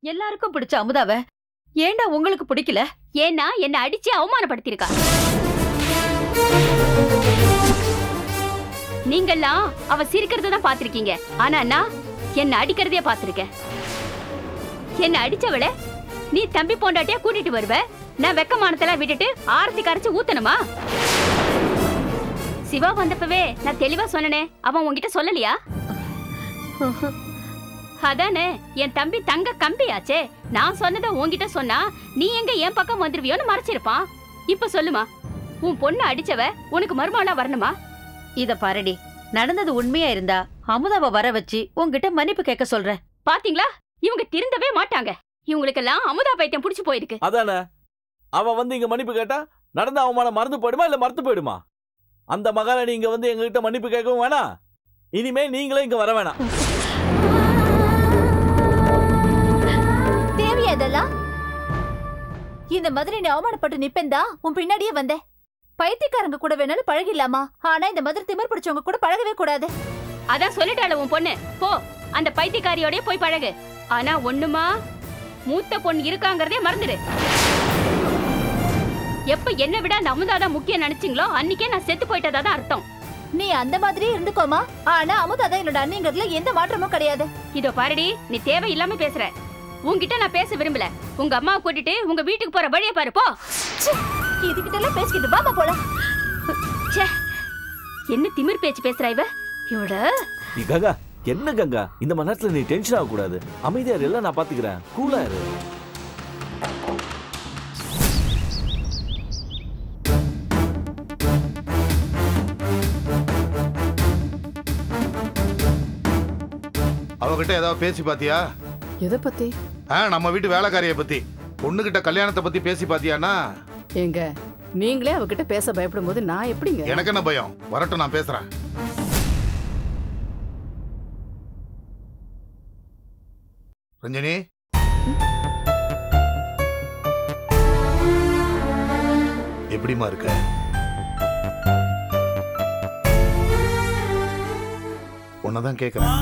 எல்லாருக்கும் பிடிச்ச அமுதாவ ஏண்டா உங்களுக்கு பிடிக்கல ஏன்னா என்ன அடிச்சு அவமானப்படுத்திருக்கா நீங்கெல்லாம் அவ சிரிக்கிறத தான் பாத்திருக்கீங்க ஆனா நான் என்ன அடிக்கிறதே பாத்திருக்கேன் என்ன அடிச்சவள நீ தம்பி போண்டாட்டியா கூட்டிட்டு வருவ நான் வெக்கமானத்தெல்லாம் விட்டுட்டு ஆரத்தி கரைச்சு ஊத்தணுமா சிவா வந்தப்பவே நான் தெளிவா சொன்னனே அவன் உன்கிட்ட சொல்லலையா அதானே என் தம்பி தங்க கம்பியாச்சே நான் சொன்னதை உன்கிட்ட சொன்னா நீ எங்க என் பக்கம் வந்துருவியோன்னு மறைச்சிருப்பான் இப்ப சொல்லுமா உன் பொண்ணு அடிச்சவ உனக்கு மருமகளா வரணுமா இத பாருடி நடந்தது உண்மையா இருந்தா அமுதாவை வர வச்சு உன்கிட்ட மன்னிப்பு கேட்க சொல்றேன் பாத்தீங்களா இவங்க திருந்தவே மாட்டாங்க இவங்களுக்கெல்லாம் அமுதா பைத்தியம் புடிச்சு போயிருக்கு அதானே அவ வந்து இங்க மன்னிப்பு கேட்டா நடந்த அவமானம் மறந்து போயிடுமா இல்ல மறந்து போயிடுமா அந்த மகாராணி இங்க வந்து எங்ககிட்ட மன்னிப்பு கேட்கவும் வேணாம் இனிமே நீங்களே இங்க வர வேணாம் தேவையா இதெல்லாம் இந்த மாதிரி நீ அவமானப்பட்டு நிப்பேன்தா உன் பின்னாடியே வந்தேன் பைத்தியக்காரங்க கூட வேணாலும் பழகிடலாமா ஆனா இந்த மாதிரி திமிர் பிடிச்சவங்க கூட பழகவே கூடாது அதான் சொல்லிட்டாள உன் பொண்ணு போ அந்த பைத்தியக்காரியோடய போய் பழகு ஆனா ஒண்ணுமா மூத்த பொண்ணு இருக்காங்கறதே மறந்துடு எப்ப என்ன விட அந்த அமுதா தான் முக்கியம் நினைச்சீங்களோ அன்னைக்கே நான் செத்து போயிட்டதா தான் அர்த்தம் நீ அந்த மாதிரி இருந்துக்கோமா ஆனா அமுதாதான் என்னோட அண்ணிங்கிறதுல எந்த மாற்றமும் கிடையாது இதோ பாருடி நீ தேவையில்லாம பேசுற உன்கிட்ட நான் பேச விரும்பல உங்க அம்மாவை கூட்டிட்டு உங்க வீட்டுக்கு போற வழியை பாரு போ இதுகிட்ட எல்லாம் பேசிக்கிட்டு பாமா போல ச்சே என்ன திமிர் பேச்சு பேசுறா இவ இவட நீ கங்கா என்ன கங்கா இந்த மணி நேரத்துல நீ டென்ஷன் ஆகக்கூடாது அமைதியா இரு, எல்லாம் நான் பாத்துக்கிறேன் கூலா இரு அவகிட்ட ஏதாவது பேசி பாத்தியா எதை பத்தி ஆ நம்ம வீட்டு வேலைக்காரிய பத்தி பொண்ணுகிட்ட கல்யாணத்தை பத்தி பேசி பாத்தியானா ஏங்க நீங்களே அவகிட்ட பேச பயப்படும் போது நான் எப்படிங்க எனக்கு என்ன பயம் வரட்டும் நான் பேசுறேன் ரஞ்சனி எப்படிமா இருக்க உன்னதான் கேக்குறேன்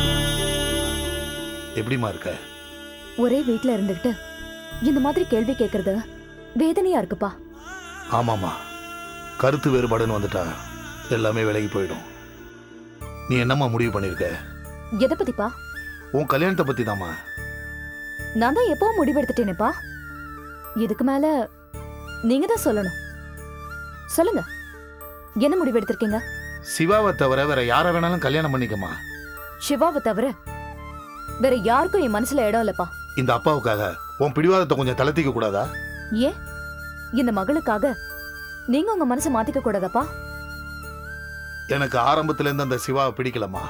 எப்படிமா இருக்க ஒரே வீட்ல இருந்துகிட்டு இந்த மாதிரி கேள்வி கேக்குறது வேதனையா இருக்குப்பா ஆமாமா கருத்து வேறுபாடுன்னு வந்துட்டா எல்லாமே விலகி போயிடும் நீ என்னம்மா முடிவு பண்ணிருக்க எதை பத்திப்பா உன் கல்யாணத்தை பத்தி தாமா நான் தான் எப்பவும் முடிவெடுத்துட்டேனேப்பா இதுக்கு மேல நீங்க தான் சொல்லணும் சொல்லுங்க என்ன முடிவெடுத்திருக்கீங்க சிவாவை தவிர வேற யார வேணாலும் கல்யாணம் பண்ணிக்கமா சிவாவை தவிர வேற யாருக்கும் என் மனசுல இடம் இல்லப்பா இந்த அப்பாவுக்காக உன் பிடிவாதத்தை கொஞ்சம் தளர்த்திக்க கூடாதா ஏன் இந்த மகளுக்காக நீங்க உங்க மனசை மாத்திக்க கூடாதாப்பா எனக்கு ஆரம்பத்துல இருந்து அந்த சிவாவை பிடிக்கலம்மா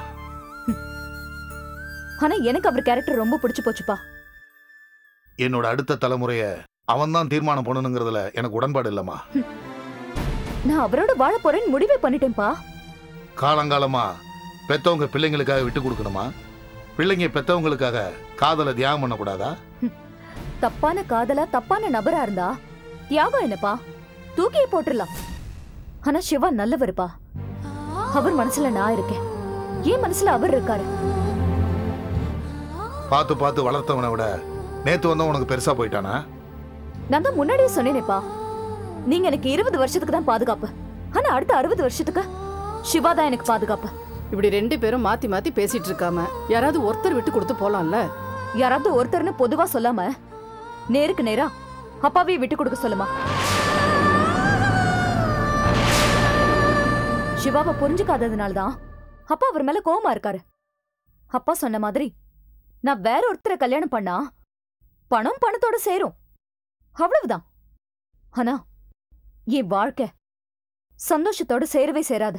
ஆனா எனக்கு அவர் கேரக்டர் ரொம்ப பிடிச்சு போச்சுப்பா என்னோட அடுத்த தலைமுறைய அவன் தான் தீர்மானம் பண்ணணுங்கிறதுல எனக்கு உடன்பாடு இல்லம்மா நான் அவரோட வாழ போறேன்னு முடிவே பண்ணிட்டேன்ப்பா காலங்காலமா பெத்தவங்க பிள்ளைங்களுக்காக விட்டு கொடுக்கணுமா பிள்ளைங்க பெத்தவங்களுக்காக காதலை தியாகம் பண்ணக்கூடாதா தப்பான காதலா தப்பான நபரா இருந்தா தியாகம் என்னப்பா தூக்கியே போட்டுடலாம் ஆனா சிவா நல்லவருப்பா அவர் மனசுல நான் இருக்கேன் என் மனசுல அவர் இருக்காரு பார்த்து பார்த்து வளர்த்தவனை விட நேத்து வந்தவன் உனக்கு பெருசா போயிட்டானா நான் தான் முன்னாடியே சொன்னேனேப்பா நீங்க எனக்கு இருபது வருஷத்துக்கு தான் பாதுகாப்பு ஆனா அடுத்த அறுபது வருஷத்துக்கு சிவா தான் எனக்கு பாதுகாப்பு இப்படி ரெண்டு பேரும் மாத்தி மாத்தி பேசிட்டு இருக்காம யாராவது ஒருத்தர் விட்டு கொடுத்து போலாம்ல யாராவது ஒருத்தர்னு பொதுவா சொல்லாம நேருக்கு நேரா அப்பாவே விட்டு கொடுக்க சொல்லுமா சிவாவை புரிஞ்சுக்காததுனால தான் அப்பா அவர் மேல கோவமா இருக்காரு அப்பா சொன்ன மாதிரி நான் வேற ஒருத்தரை கல்யாணம் பண்ணா பணம் பணத்தோட சேரும் அவ்வளவுதான் ஆனா என் வாழ்க்கை சந்தோஷத்தோட சேரவே சேராது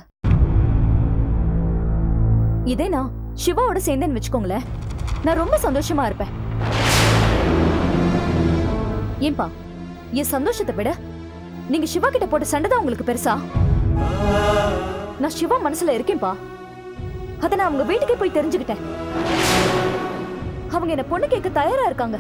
இதே நான் சிவாவோட சேர்ந்தேன்னு வச்சுக்கோங்களேன் நான் ரொம்ப சந்தோஷமா இருப்பேன் ஏன்பா என் சந்தோஷத்தை விட நீங்க சிவா கிட்ட போட்ட சண்டை தான் உங்களுக்கு பெருசா நான் சிவா மனசுல இருக்கேன்பா அத நான் அவங்க வீட்டுக்கே போய் தெரிஞ்சுக்கிட்டேன் அவங்க என்ன பொண்ணு கேட்க தயாரா இருக்காங்க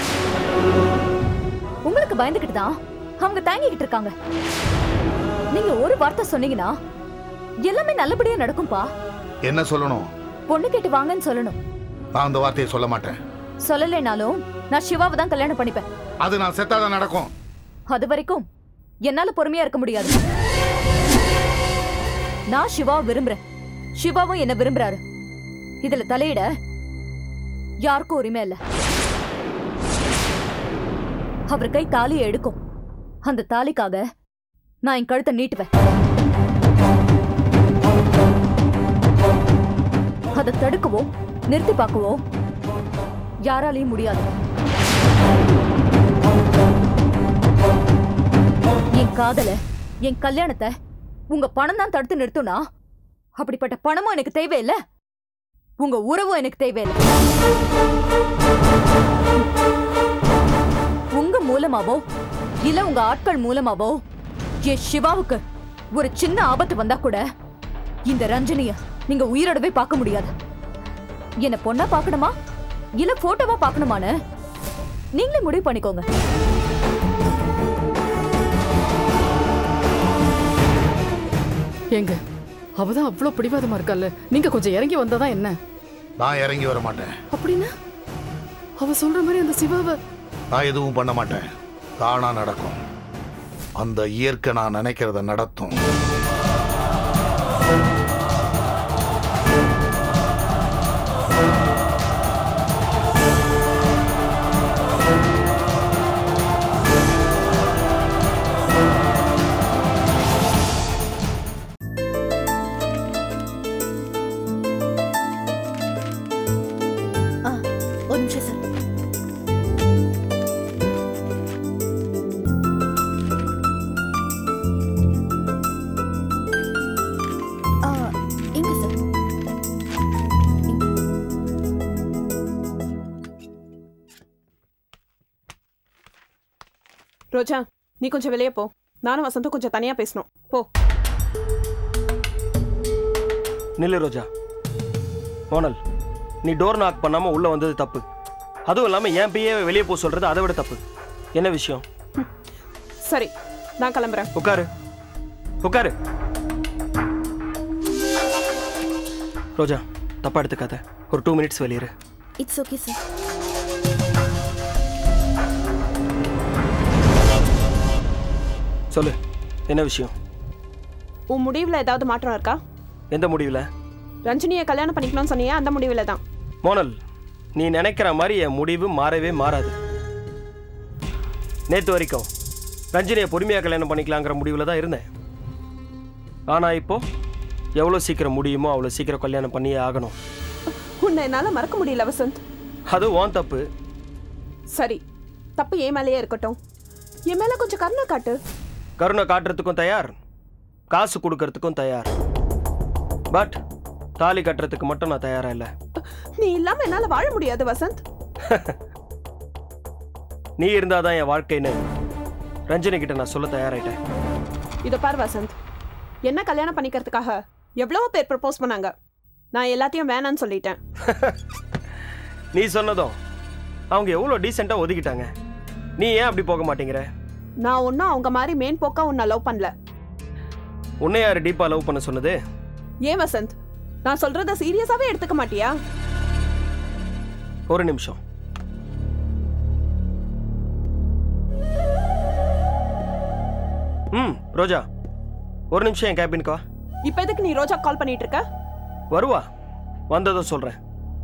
உங்களுக்கு பயந்துகிட்டு தான் அவங்க தாங்கிக்கிட்டு இருக்காங்க நீங்க ஒரு வார்த்தை சொன்னீங்கன்னா எல்லாமே நல்லபடியா நடக்கும்பா என்ன சொல்லணும் பொண்ணு கேட்டு வாங்கன்னு சொல்லணும் நான் அந்த வார்த்தையை சொல்ல மாட்டேன் சொல்லலைனாலும் நான் சிவாவை தான் கல்யாணம் பண்ணிப்பேன் அது நான் செத்தாதான் நடக்கும் அது வரைக்கும் என்னால பொறுமையா இருக்க முடியாது நான் சிவாவை விரும்புறேன் சிவாவும் என்ன விரும்புறாரு இதுல தலையிட யாருக்கும் உரிமை இல்ல அவர் கை தாலியை எடுக்கும் அந்த தாலிக்காக நான் என் கழுத்தை நீட்டுவேன் அதை தடுக்கவோ நிறுத்தி பார்க்கவோ யாராலையும் முடியாது என் காதல என் கல்யாணத்தை உங்க பணம் தான் தடுத்து நிறுத்துனா அப்படிப்பட்ட பணமும் எனக்கு தேவையில்லை உங்க உறவும் எனக்கு தேவையில்லை உங்க மூலமாவோ இல்ல உங்க ஆட்கள் மூலமாவோ என் சிவாவுக்கு ஒரு சின்ன ஆபத்து வந்தா கூட இந்த ரஞ்சனிய நீங்க உயிரோடவே பார்க்க முடியாது என்ன பொண்ணா பார்க்கணுமா இல்ல போட்டோவா பார்க்கணுமான்னு நீங்களே முடிவு பண்ணிக்கோங்க ஏங்க அவதான் அவ்வளவு பிடிவாதமா இருக்கால நீங்க கொஞ்சம் இறங்கி வந்தாதான் என்ன நான் இறங்கி வர மாட்டேன் அப்படின்னா அவ சொல்ற மாதிரி அந்த சிவாவை நான் எதுவும் பண்ண மாட்டேன் தானா நடக்கும் அந்த இயற்கை நான் நினைக்கிறத நடத்தும் ஒரு நிமிஷம் சார் ஆ, இங்க சார் இங்க. ரோஜா நீ கொஞ்சம் வெளியே போ நானும் வசந்தும் கொஞ்சம் தனியா பேசணும் போ நில்லு ரோஜா மோனல் நீ டோர் நாக் பண்ணாம உள்ள வந்தது தப்பு அதுவும் இல்லாம என் பிஏ வெளியே போக சொல்றது அதை விட தப்பு என்ன விஷயம் சரி நான் கிளம்புறேன் உட்காரு உட்காரு ரோஜா தப்பா எடுத்துக்காத ஒரு டூ மினிட்ஸ் வெளியிரு இட்ஸ் ஓகே சார் சொல்லு என்ன விஷயம் உன் முடிவுல ஏதாவது மாற்றம் இருக்கா எந்த முடிவுல ரஞ்சினியை கல்யாணம் பண்ணிக்கணும்னு சொன்னியே அந்த முடிவுல தான் மோனல் நீ நினைக்கிற மாதிரி என் முடிவு மாறவே மாறாது நேத்து வரைக்கும் ரஞ்சினியை பொறுமையாக கல்யாணம் பண்ணிக்கலாங்கிற முடிவில் தான் இருந்தேன் ஆனால் இப்போ எவ்வளோ சீக்கிரம் முடியுமோ அவ்வளோ சீக்கிரம் கல்யாணம் பண்ணியே ஆகணும் உன்னை என்னால மறக்க முடியல வசந்த் அது உன் தப்பு சரி தப்பு என் மேலேயே இருக்கட்டும் என் மேல கொஞ்சம் கருணை காட்டு கருணை காட்டுறதுக்கும் தயார் காசு கொடுக்கறதுக்கும் தயார் பட் தாலி கட்டுறதுக்கு மட்டும் நான் தயாரா இல்லை நீ இல்லாம என்னால வாழ முடியாது வசந்த் நீ இருந்தாதான் என் வாழ்க்கைன்னு ரஞ்சினி கிட்ட நான் சொல்ல தயாராயிட்டேன் இத பார் வசந்த் என்ன கல்யாணம் பண்ணிக்கிறதுக்காக எவ்வளவோ பேர் ப்ரப்போஸ் பண்ணாங்க நான் எல்லாத்தையும் வேணான்னு சொல்லிட்டேன் நீ சொன்னதும் அவங்க எவ்வளோ டீசெண்டாக ஒதுக்கிட்டாங்க நீ ஏன் அப்படி போக மாட்டேங்கிற நான் ஒன்றும் அவங்க மாதிரி மேன் போக்கா உன்னை லவ் பண்ணல உன்னை யார் டீப்பாக லவ் பண்ண சொன்னது ஏன் வசந்த் நான் சொல்றத சீரியஸாவே எடுத்துக்க மாட்டியா ஒரு நிமிஷம் ம் ரோஜா ஒரு நிமிஷம் என் கேபினுக்கு வா இப்ப எதுக்கு நீ ரோஜா கால் பண்ணிட்டு இருக்க வருவா வந்ததும் சொல்கிறேன்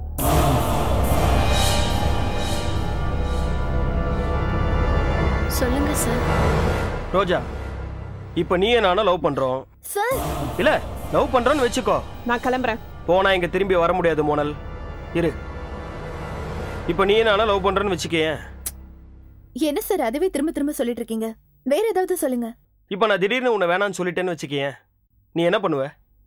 சொல்லுங்க சார் ரோஜா இப்போ நீயே நானும் லவ் பண்ணுறோம் சார் இல்லை லவ் பண்ணுறோன்னு வச்சுக்கோ நான் கிளம்புறேன் போனா இங்கே திரும்பி வர முடியாது மோனல் இரு இப்போ நீயே நானும் லவ் பண்ணுறேன்னு வச்சுக்கேன் என்ன சார் அதுவே திரும்ப திரும்ப சொல்லிட்டு இருக்கீங்க வேற ஏதாவது சொல்லுங்க இப்போ நான் திடீர்னு உன்னை வேணான்னு சொல்லிட்டேன்னு வச்சுக்கேன் நீ என்ன பண்ணுவ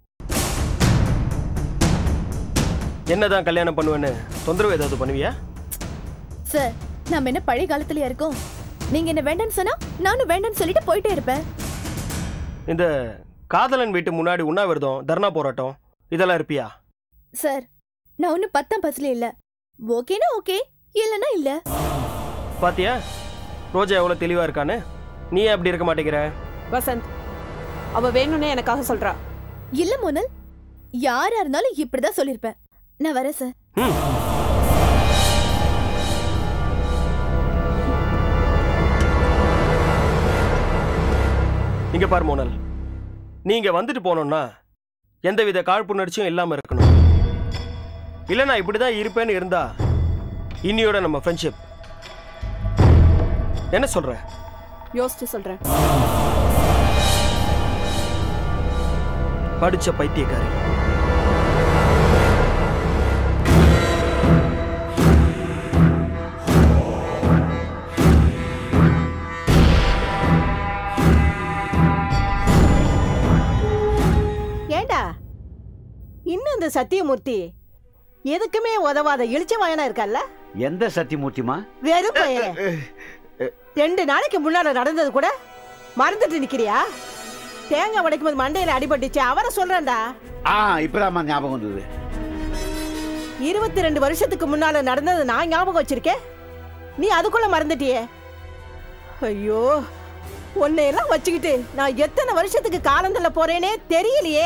என்னதான் கல்யாணம் பண்ணுவேன்னு தொந்தரவு ஏதாவது பண்ணுவியா சார் நாம என்ன பழைய காலத்துலயா இருக்கோம் நீங்க என்ன வேண்டாம்னு சொன்னா நானும் வேண்டாம்னு சொல்லிட்டு போயிட்டே இருப்பேன் இந்த காதலன் வீட்டு முன்னாடி உண்ணாவிரதம் தர்ணா போராட்டம் இதெல்லாம் இருப்பியா சார் நான் ஒன்னும் பத்தாம் பஸ்ல இல்ல ஓகேனா ஓகே இல்லனா இல்ல பாத்தியா ரோஜா எவ்வளோ தெளிவா இருக்கான்னு நீ ஏன் அப்படி இருக்க மாட்டேங்கிற வசந்த் அவ வேணும்னே எனக்காக சொல்றா இல்ல மோனல் யாரா இருந்தாலும் இப்படிதான் சொல்லிருப்பேன் நான் வரேன் சார் ம் இங்க பாரு மோனல் நீங்க வந்துட்டு போனோம்னா எந்தவித காழ்ப்புணர்ச்சியும் இல்லாம இருக்கணும் இல்ல நான் இப்படிதான் இருப்பேன்னு இருந்தா இன்னியோட நம்ம ஃப்ரெண்ட்ஷிப் என்ன சொல்ற யோசிச்சு சொல்றேன் படிச்ச பைத்தியக்காரி ஏண்டா இன்னும் இந்த சத்தியமூர்த்தி எதுக்குமே உதவாத இழிச்ச வாயனா இருக்கல்ல எந்த சத்தியமூர்த்திமா வெறும் பையன் ரெண்டு நாளைக்கு முன்னால நடந்தது கூட மறந்துட்டு நிக்கிறியா தேங்காய் உடைக்கும் போது மண்டையில அடிபட்டுச்சு அவரை சொல்றேன்டா ஆ இப்பதாம்மா ஞாபகம் வந்தது இருபத்தி ரெண்டு வருஷத்துக்கு முன்னால நடந்தது நான் ஞாபகம் வச்சிருக்கேன் நீ அதுக்குள்ள மறந்துட்டியே ஐயோ உன்னையெல்லாம் வச்சுக்கிட்டு நான் எத்தனை வருஷத்துக்கு காலந்தள்ள போறேனே தெரியலையே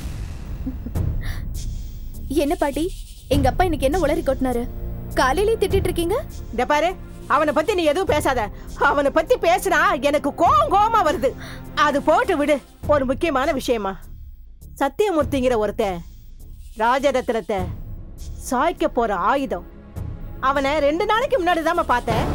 என்ன பாட்டி எங்க அப்பா இன்னைக்கு என்ன உளறி கொட்டினாரு காலையிலேயே திட்டிட்டு இருக்கீங்க இந்த பாரு அவனை பத்தி நீ எதுவும் பேசாத அவனை பத்தி பேசினா எனக்கு கோவம் கோவமா வருது அது போட்டு விடு ஒரு முக்கியமான விஷயமா சத்தியமூர்த்திங்கிற ஒருத்தன் ராஜரத்னத்தை சாய்க்க போற ஆயுதம் அவனை ரெண்டு நாளைக்கு முன்னாடி பார்த்தேன்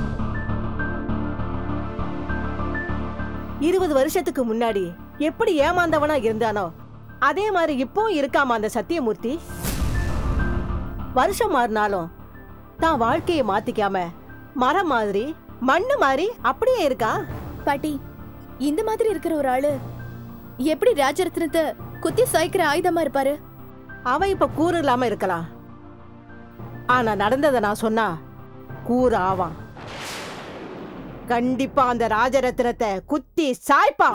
இருபது வருஷத்துக்கு முன்னாடி எப்படி ஏமாந்தவனா இருந்தானோ அதே மாதிரி இப்பவும் இருக்காமா அந்த சத்தியமூர்த்தி வருஷம் மாறினாலும் தான் வாழ்க்கையை மாத்திக்காம மரம் மாதிரி மண்ணு மாதிரி அப்படியே இருக்கா பாட்டி இந்த மாதிரி இருக்கிற ஒரு ஆளு எப்படி ராஜரத்னத்தை குத்தி சாய்க்கிற ஆயுதமா இருப்பாரு அவன் இப்ப கூறு இல்லாம இருக்கலாம் ஆனா நடந்ததை நான் சொன்னா கூறு ஆவான் கண்டிப்பா அந்த ராஜரத்னத்தை குத்தி சாய்ப்பான்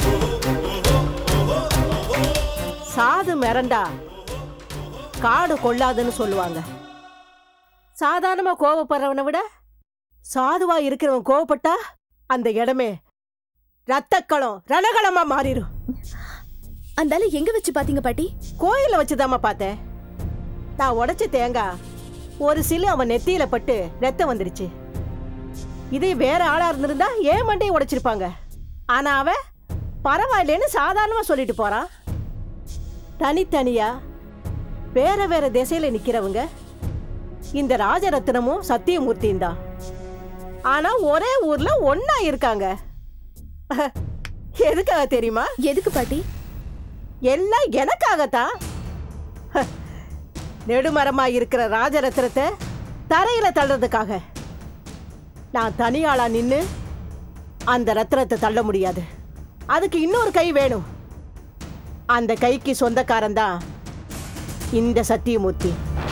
சாது மிரண்டா காடு கொள்ளாதுன்னு சொல்லுவாங்க சாதாரணமா கோவப்படுறவனை விட சாதுவா இருக்கிறவன் கோவப்பட்டா அந்த இடமே ரத்தக்களம் ரணகளமா மாறிடும் அந்த ஆளு எங்க வச்சு பாத்தீங்க பாட்டி கோயில வச்சுதாம்மா பார்த்தேன் நான் உடைச்ச தேங்காய் ஒரு சிலு அவன் நெத்தியில பட்டு ரத்தம் வந்துருச்சு இதே வேற ஆளா இருந்திருந்தா ஏன் மண்டையை உடைச்சிருப்பாங்க ஆனா அவன் பரவாயில்லைன்னு சாதாரணமா சொல்லிட்டு போறான் தனித்தனியா வேற வேற திசையில நிக்கிறவங்க இந்த ராஜரத்னமும் சத்தியமூர்த்தியும் தான் ஆனா ஒரே ஊர்ல ஒன்னா இருக்காங்க எதுக்காக தெரியுமா எதுக்கு பாட்டி எல்லாம் எனக்காகத்தான் ஹ, நெடுமரமா இருக்கிற ராஜரத்னத்தை தரையில தள்ளுறதுக்காக நான் தனியாளா நின்னு அந்த ரத்னத்தை தள்ள முடியாது அதுக்கு இன்னொரு கை வேணும் அந்த கைக்கு சொந்தக்காரன் தான் இந்த சத்தியமூர்த்தி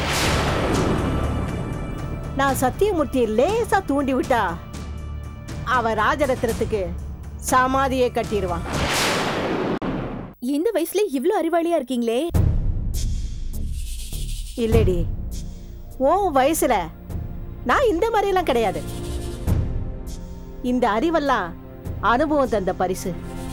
நான் சத்தியமூர்த்தியை லேசா தூண்டி விட்டா அவன் ராஜரத்னத்துக்கு சமாதியை கட்டிடுவான் இந்த வயசுல இவ்ளோ அறிவாளியா இருக்கீங்களே இல்லடி உன் வயசுல நான் இந்த மாதிரியெல்லாம் கிடையாது இந்த அறிவெல்லாம் அனுபவம் தந்த பரிசு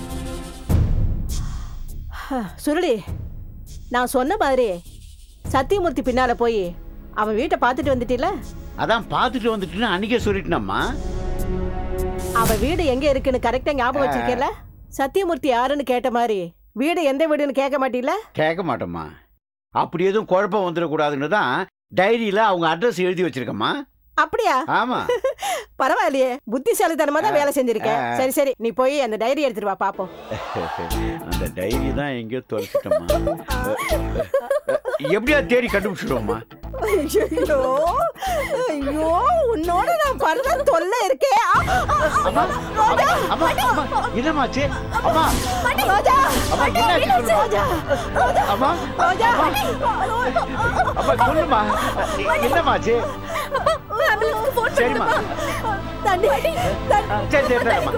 சுருளி நான் சொன்ன மாதிரி சத்தியமூர்த்தி பின்னால போய் அவன் வீட்டை பார்த்துட்டு வந்துட்டில அதான் பார்த்துட்டு வந்துட்டுன்னு அன்னைக்கே சொல்லிட்டேனம்மா அவன் வீடு எங்க இருக்குன்னு கரெக்டா ஞாபகம் வச்சிருக்கேல சத்தியமூர்த்தி யாருன்னு கேட்ட மாதிரி வீடு எந்த வீடுன்னு கேட்க மாட்டீல கேட்க மாட்டோம்மா அப்படி எதுவும் குழப்பம் வந்துடக்கூடாதுன்னு தான் டைரியில அவங்க அட்ரஸ் எழுதி வச்சிருக்கம்மா அப்படியா ஆமா பரவாயில்லையே புத்திசாலித்தனமா தான் வேலை செஞ்சிருக்க ஆ. சரி சரி நீ போய் அந்த டைரி எடுத்துட்டு வா பாப்போம் அந்த டைரி தான் எங்கேயோ தொலைச்சிட்டோம்மா எப்படியா தேடி கண்டுபிடிச்சிடுவோம்மா ஐயோ ஐயோ உன்னோட நான் படுற தொல்லை இருக்கே ஆ, ஆ, ஆ, ரோஜா அம்மா அம்மா என்னமாச்சு அம்மா ரோஜா அம்மா என்னாச்சு சொல்லுமா ரோஜா ரோஜா அம்மா ரோஜா அம்மா சொல்லுமா என்னமாச்சு ஆம்புலன்ஸ்க்கு ஃபோன் சரிம்மா தண்ணி ஆ, சரி சரி சரிம்மா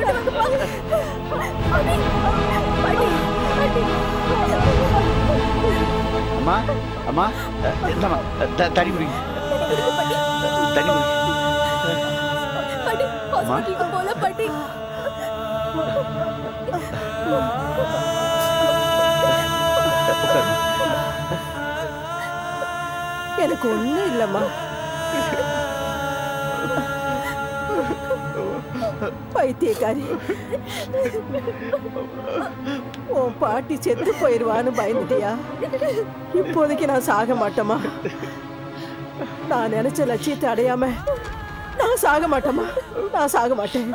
அம்மா அம்மா இந்தம்மா த- தண்ணி குடி தண்ணி குடி பாட்டி ஹாஸ்பிட்டலுக்கு போல பாட்டி உட்காருமா எனக்கு ஒண்ணும் இல்லம்மா பைத்தியக்காரி உன் பாட்டி செத்து போயிடுவான்னு பயந்துட்டியா இப்போதைக்கு நான் சாக மாட்டேமா நான் நினைச்ச லட்சியத்தை அடையாம நான் சாக மாட்டேமா நான் சாக மாட்டேன்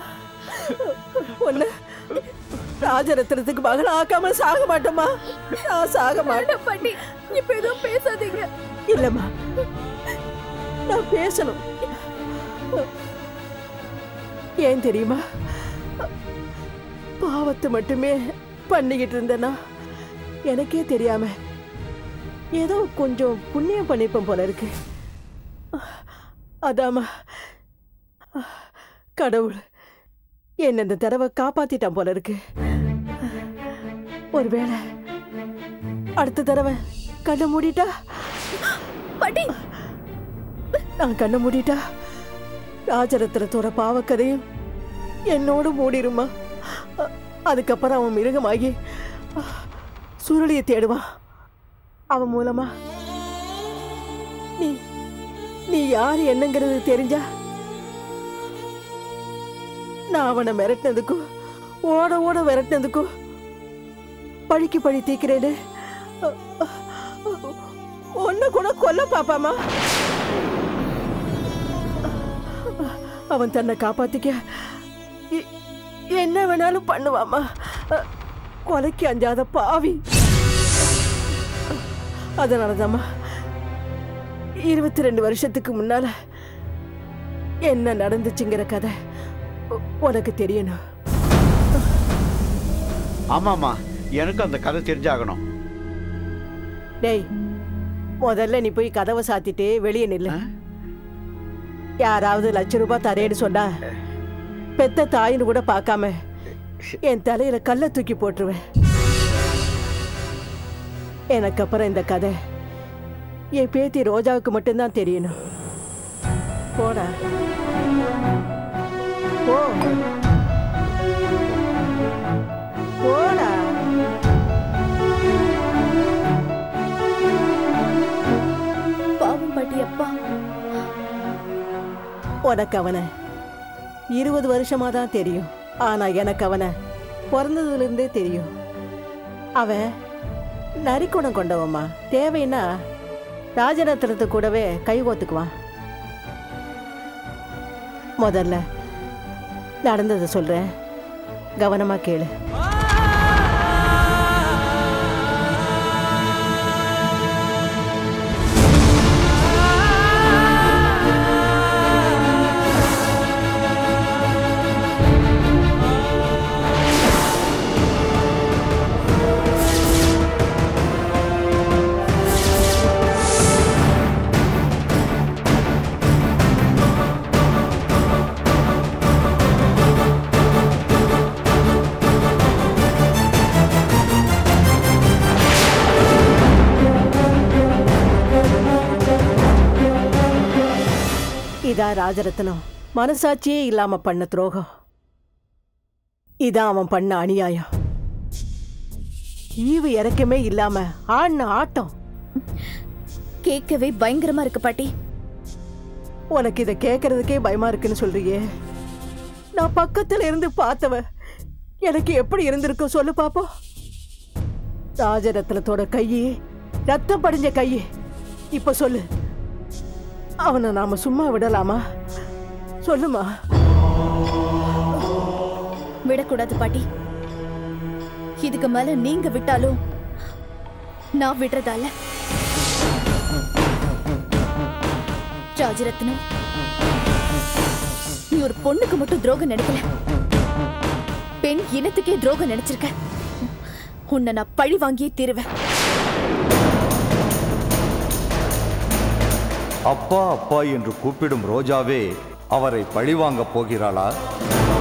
ஒண்ணு ராஜரத்னத்துக்கு மகள் ஆக்காம சாக மாட்டேமா நான் சாக மாட்டேன் பாட்டி இப்ப எதுவும் பேசாதீங்க இல்லம்மா நான் பேசணும் ஏன் தெரியுமா பாவத்தை மட்டுமே பண்ணிக்கிட்டு இருந்தேனா எனக்கே தெரியாம ஏதோ கொஞ்சம் புண்ணியம் பண்ணிருப்பேன் போல இருக்கு அதாம்மா கடவுள் என்ன இந்த தடவை காப்பாத்திட்டான் போல இருக்கு ஒருவேளை அடுத்த தடவை கண்ணை மூடிட்டா பாட்டி நான் கண்ணை மூடிட்டா ராஜரத்னத்தோட பாவக்கதையும் என்னோட மூடிருமா அ- அதுக்கப்புறம் அவன் மிருகமாகி அ, சுருளியை தேடுவான் அவன் மூலமா நீ நீ யார் என்னங்கிறது தெரிஞ்சா நான் அவனை மிரட்டினதுக்கும் ஓட ஓட விரட்டினதுக்கும் பழிக்கு பழி தீக்கிறேன்னு ஒன்னு கூட கொல்ல பாப்பாமா அவன் தன்னை காப்பாத்திக்க எ- என்ன வேணாலும் பண்ணுவாமா அ, கொலைக்கு அஞ்சாத பாவி அதனாலதாம்மா இருபத்தி ரெண்டு வருஷத்துக்கு முன்னால என்ன நடந்துச்சுங்கிற கதை உ- உனக்கு தெரியணும் ஆமாம்மா எனக்கு அந்த கதை தெரிஞ்சாகணும் டேய் முதல்ல நீ போய் கதவை சாத்திட்டு வெளியே நில்லு யாராவது லட்ச ரூபாய் தரேன்னு சொன்னா பெத்த தாயின்னு கூட பார்க்காம என் தலையில கல்ல தூக்கி போட்டுருவேன் எனக்கு அப்புறம் இந்த கதை என் பேத்தி ரோஜாவுக்கு மட்டும்தான் தெரியணும் போடா போ போடா பாவம் பாட்டி அப்பா உனக்கு அவனை இருபது வருஷமா தான் தெரியும் ஆனா எனக்கு அவனை பிறந்ததுல இருந்தே தெரியும் அவன் நரிக்குணம் கொண்டவம்மா தேவைன்னா ராஜரத்னத்து கூடவே கை கோத்துக்குவான் முதல்ல நடந்ததை சொல்றேன் கவனமா கேளு இதான் ராஜரத்னம் மனசாட்சியே இல்லாம பண்ண துரோகம் இதான் அவன் பண்ண அநியாயம் ஈவு இறக்கமே இல்லாம ஆடின ஆட்டம் கேட்கவே பயங்கரமா இருக்கு பாட்டி உனக்கு இதை கேட்கறதுக்கே பயமா இருக்குன்னு சொல்றியே நான் பக்கத்துல இருந்து பார்த்தவ எனக்கு எப்படி இருந்திருக்கும் சொல்லு பாப்போம் ராஜரத்னத்தோட கையே ரத்தம் படிஞ்ச கையே இப்ப சொல்லு அவனை நாம சும்மா விடலாமா சொல்லுமா விடக்கூடாது பாட்டி இதுக்கு மேல நீங்க விட்டாலும் நான் விடுறதால ராஜரத்னம் நீ ஒரு பொண்ணுக்கு மட்டும் துரோகம் நினைக்கல பெண் இனத்துக்கே துரோகம் நினைச்சிருக்க உன்னை நான் பழி வாங்கியே தீருவேன் அப்பா அப்பா என்று கூப்பிடும் ரோஜாவே அவரை பழிவாங்கப் போகிறாளா